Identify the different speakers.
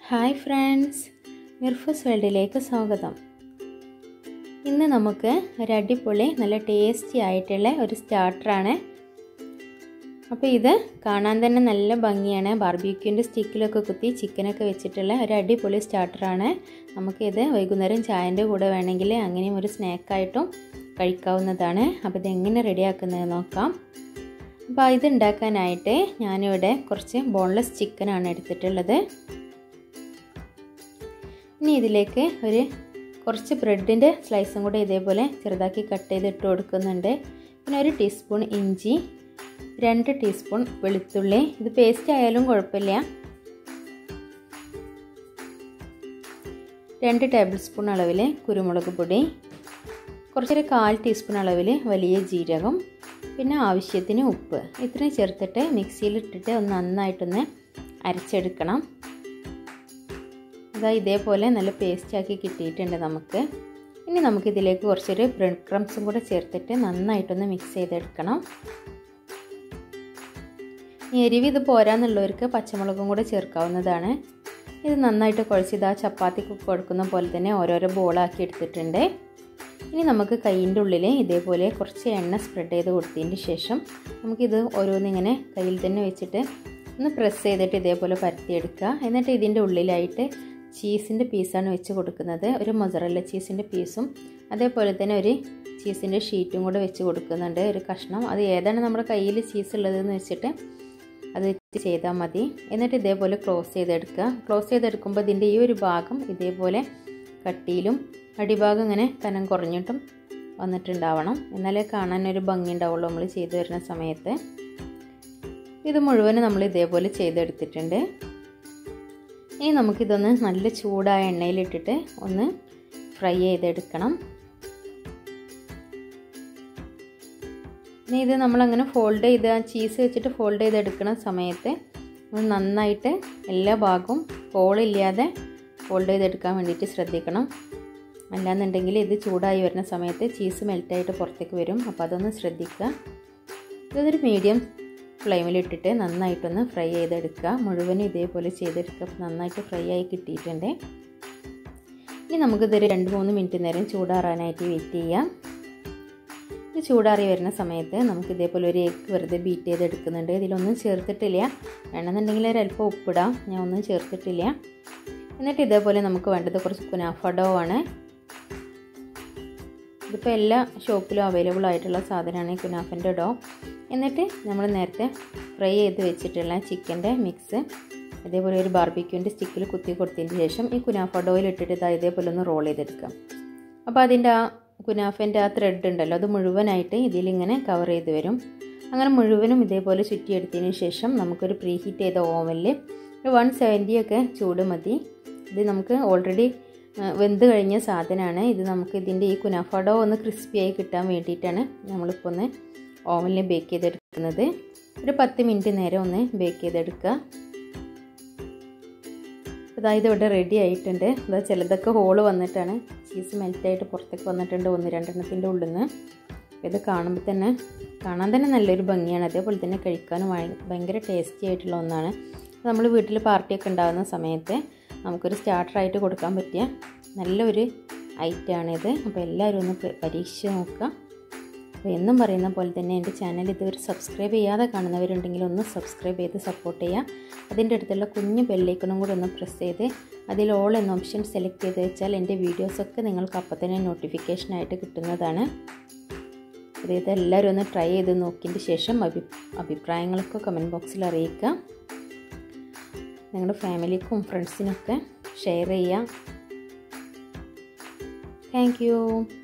Speaker 1: hi friends മിർഫസ് വേൾഡിലേക്ക് സ്വാഗതം ഇന്ന് നമുക്ക് ഒരു അടിപൊളി നല്ല ടേസ്റ്റി ആയിട്ടുള്ള ഒരു സ്റ്റാർട്ടറാണ് അപ്പോൾ ഇത് കാണാൻ തന്നെ നല്ല ഭംഗിയാണ് ബാർബിക്യൂൻ്റെ സ്റ്റിക്കിലൊക്കെ കുത്തി ചിക്കനൊക്കെ വെച്ചിട്ടുള്ള ഒരു അടിപൊളി സ്റ്റാർട്ടറാണ് നമുക്കിത് വൈകുന്നേരം ചായൻ്റെ കൂടെ വേണമെങ്കിൽ അങ്ങനെയും ഒരു സ്നാക്കായിട്ടും കഴിക്കാവുന്നതാണ് അപ്പോൾ ഇതെങ്ങനെ റെഡിയാക്കുന്നത് നോക്കാം അപ്പോൾ ഇത് ഉണ്ടാക്കാനായിട്ട് ഞാനിവിടെ കുറച്ച് ബോൺലെസ് ചിക്കനാണ് എടുത്തിട്ടുള്ളത് ഇനി ഇതിലേക്ക് ഒരു കുറച്ച് ബ്രെഡിൻ്റെ സ്ലൈസും കൂടെ ഇതേപോലെ ചെറുതാക്കി കട്ട് ചെയ്ത് ഇട്ട് കൊടുക്കുന്നുണ്ട് പിന്നെ ഒരു ടീസ്പൂൺ ഇഞ്ചി രണ്ട് ടീസ്പൂൺ വെളുത്തുള്ളി ഇത് പേസ്റ്റ് ആയാലും കുഴപ്പമില്ല രണ്ട് ടേബിൾ സ്പൂൺ അളവിൽ കുരുമുളക് പൊടി കുറച്ചൊരു കാൽ ടീസ്പൂൺ അളവിൽ വലിയ ജീരകം പിന്നെ ആവശ്യത്തിന് ഉപ്പ് ഇത്രയും ചേർത്തിട്ട് മിക്സിയിലിട്ടിട്ട് ഒന്ന് നന്നായിട്ടൊന്ന് അരച്ചെടുക്കണം അതാ ഇതേപോലെ നല്ല പേസ്റ്റാക്കി കിട്ടിയിട്ടുണ്ട് നമുക്ക് ഇനി നമുക്കിതിലേക്ക് കുറച്ചൊരു ബ്രെഡ് ക്രംസും കൂടെ ചേർത്തിട്ട് നന്നായിട്ടൊന്ന് മിക്സ് ചെയ്തെടുക്കണം എരിവ് ഇത് പോരാന്നുള്ളവർക്ക് പച്ചമുളകും കൂടെ ചേർക്കാവുന്നതാണ് ഇത് നന്നായിട്ട് കുഴച്ചിത് ആ ചപ്പാത്തിക്ക് കൊടുക്കുന്ന പോലെ തന്നെ ഓരോരോ ബോളാക്കി എടുത്തിട്ടുണ്ട് ഇനി നമുക്ക് കൈയിൻ്റെ ഉള്ളിൽ ഇതേപോലെ കുറച്ച് എണ്ണ സ്പ്രെഡ് ചെയ്ത് കൊടുത്തതിന് ശേഷം നമുക്കിത് ഓരോന്നിങ്ങനെ കയ്യിൽ തന്നെ വെച്ചിട്ട് ഒന്ന് പ്രസ് ചെയ്തിട്ട് ഇതേപോലെ പരത്തിയെടുക്കുക എന്നിട്ട് ഇതിൻ്റെ ഉള്ളിലായിട്ട് ചീസിൻ്റെ പീസാണ് വെച്ച് കൊടുക്കുന്നത് ഒരു മൊസറല്ല ചീസിൻ്റെ പീസും അതേപോലെ തന്നെ ഒരു ചീസിൻ്റെ ഷീറ്റും കൂടെ വെച്ച് കൊടുക്കുന്നുണ്ട് ഒരു കഷ്ണം അത് ഏതാണ് നമ്മുടെ കയ്യിൽ ചീസ് ഉള്ളതെന്ന് വെച്ചിട്ട് അത് ചെയ്താൽ മതി എന്നിട്ട് ഇതേപോലെ ക്ലോസ് ചെയ്തെടുക്കുക ക്ലോസ് ചെയ്തെടുക്കുമ്പോൾ ഇതിൻ്റെ ഈ ഒരു ഭാഗം ഇതേപോലെ കട്ടിയിലും അടിഭാഗം ഇങ്ങനെ കനം കുറഞ്ഞിട്ടും വന്നിട്ടുണ്ടാവണം എന്നാലേ കാണാൻ ഒരു ഭംഗി ഉണ്ടാവുള്ളൂ നമ്മൾ ചെയ്തു വരുന്ന സമയത്ത് ഇത് മുഴുവനും നമ്മൾ ഇതേപോലെ ചെയ്തെടുത്തിട്ടുണ്ട് ഇനി നമുക്കിതൊന്ന് നല്ല ചൂടായ എണ്ണയിലിട്ടിട്ട് ഒന്ന് ഫ്രൈ ചെയ്തെടുക്കണം ഇനി ഇത് നമ്മളങ്ങനെ ഫോൾഡ് ചെയ്ത് ആ ചീസ് വെച്ചിട്ട് ഫോൾഡ് ചെയ്തെടുക്കുന്ന സമയത്ത് നമ്മൾ നന്നായിട്ട് എല്ലാ ഭാഗവും ഹോളില്ലാതെ ഫോൾഡ് ചെയ്തെടുക്കാൻ വേണ്ടിയിട്ട് ശ്രദ്ധിക്കണം അല്ലാന്നുണ്ടെങ്കിൽ ഇത് ചൂടായി വരുന്ന സമയത്ത് ചീസ് മെൽറ്റായിട്ട് പുറത്തേക്ക് വരും അപ്പോൾ അതൊന്ന് ശ്രദ്ധിക്കുക ഇതൊരു മീഡിയം ഫ്ലെയിമിലിട്ടിട്ട് നന്നായിട്ടൊന്ന് ഫ്രൈ ചെയ്തെടുക്കുക മുഴുവനും ഇതേപോലെ ചെയ്തെടുക്കുക നന്നായിട്ട് ഫ്രൈ ആയി കിട്ടിയിട്ടുണ്ട് ഇനി നമുക്കിതൊരു രണ്ട് മൂന്ന് മിനിറ്റ് നേരം ചൂടാറാനായിട്ട് വെയിറ്റ് ചെയ്യാം ഇത് ചൂടാറി വരുന്ന സമയത്ത് നമുക്ക് ഇതേപോലെ ഒരു എഗ് വെറുതെ ബീറ്റ് ചെയ്തെടുക്കുന്നുണ്ട് ഇതിലൊന്നും ചേർത്തിട്ടില്ല വേണമെന്നുണ്ടെങ്കിൽ ഒരല്പം ഉപ്പിടാം ഞാൻ ഒന്നും ചേർത്തിട്ടില്ല എന്നിട്ട് ഇതേപോലെ നമുക്ക് വേണ്ടത് കുറച്ച് കുനാഫ ഡോ ആണ് ഇതിപ്പോൾ എല്ലാ ഷോപ്പിലും അവൈലബിൾ ആയിട്ടുള്ള സാധനമാണ് ഈ കുനാഫൻ്റെ ഡോ എന്നിട്ട് നമ്മൾ നേരത്തെ ഫ്രൈ ചെയ്ത് വെച്ചിട്ടുള്ള ചിക്കൻ്റെ മിക്സ് ഇതേപോലെ ഒരു ബാർബിക്യൂൻ്റെ സ്റ്റിക്കിൽ കുത്തി കൊടുത്തതിന് ശേഷം ഈ കുനാഫ ഡോയിൽ ഇട്ടിട്ട് ഇതാ ഇതേപോലെ ഒന്ന് റോൾ ചെയ്തെടുക്കാം അപ്പോൾ അതിൻ്റെ ആ കുനാഫൻ്റെ ആ ത്രെഡ് ഉണ്ടല്ലോ അത് മുഴുവനായിട്ട് ഇതിലിങ്ങനെ കവർ ചെയ്ത് വരും അങ്ങനെ മുഴുവനും ഇതേപോലെ ചുറ്റിയെടുത്തതിന് ശേഷം നമുക്കൊരു പ്രീ ഹീറ്റ് ചെയ്ത ഓവനിൽ ഒരു വൺ സെവൻറ്റി ഒക്കെ ചൂട് മതി ഇത് നമുക്ക് ഓൾറെഡി വെന്ത് കഴിഞ്ഞ സാധനമാണ് ഇത് നമുക്ക് ഇതിൻ്റെ ഈ കുനാഫഡോ ഒന്ന് ക്രിസ്പിയായി കിട്ടാൻ വേണ്ടിയിട്ടാണ് നമ്മളിപ്പോൾ ഒന്ന് ഓവനിൽ ബേക്ക് ചെയ്തെടുക്കുന്നത് ഒരു പത്ത് മിനിറ്റ് നേരം ഒന്ന് ബേക്ക് ചെയ്തെടുക്കുക അതായത് ഇവിടെ റെഡി ആയിട്ടുണ്ട് അതാ ചിലതൊക്കെ ഹോള് വന്നിട്ടാണ് ചീസ് മെൽറ്റായിട്ട് പുറത്തേക്ക് വന്നിട്ടുണ്ട് ഒന്ന് രണ്ടെണ്ണത്തിൻ്റെ ഉള്ളിൽ നിന്ന് ഇത് കാണുമ്പോൾ തന്നെ കാണാൻ തന്നെ നല്ലൊരു ഭംഗിയാണ് അതേപോലെ തന്നെ കഴിക്കാനും ഭയങ്കര ടേസ്റ്റി ആയിട്ടുള്ള ഒന്നാണ് നമ്മൾ വീട്ടിൽ പാർട്ടിയൊക്കെ ഉണ്ടാകുന്ന സമയത്ത് നമുക്കൊരു സ്റ്റാർട്ടറായിട്ട് കൊടുക്കാൻ പറ്റിയ നല്ലൊരു ഐറ്റമാണിത് അപ്പോൾ എല്ലാവരും ഒന്ന് പരീക്ഷിച്ച് നോക്കുക അപ്പോൾ എന്നും പറയുന്ന പോലെ തന്നെ എൻ്റെ ചാനൽ ഇതുവരെ സബ്സ്ക്രൈബ് ചെയ്യാതെ കാണുന്നവരുണ്ടെങ്കിൽ ഒന്ന് സബ്സ്ക്രൈബ് ചെയ്ത് സപ്പോർട്ട് ചെയ്യുക അതിൻ്റെ അടുത്തുള്ള കുഞ്ഞു ബെല്ലൈക്കണും കൂടി ഒന്ന് പ്രസ് ചെയ്ത് അതിൽ ഓൾ എന്ന ഓപ്ഷൻ സെലക്ട് ചെയ്ത് വെച്ചാൽ എൻ്റെ വീഡിയോസൊക്കെ നിങ്ങൾക്ക് അപ്പം തന്നെ നോട്ടിഫിക്കേഷനായിട്ട് കിട്ടുന്നതാണ് അപ്പോൾ ഇതെല്ലാവരും ഒന്ന് ട്രൈ ചെയ്ത് നോക്കിയതിന് ശേഷം അഭി അഭിപ്രായങ്ങളൊക്കെ കമൻറ്റ് ബോക്സിൽ അറിയിക്കുക നിങ്ങളുടെ ഫാമിലിക്കും ഫ്രണ്ട്സിനൊക്കെ ഷെയർ ചെയ്യുക താങ്ക്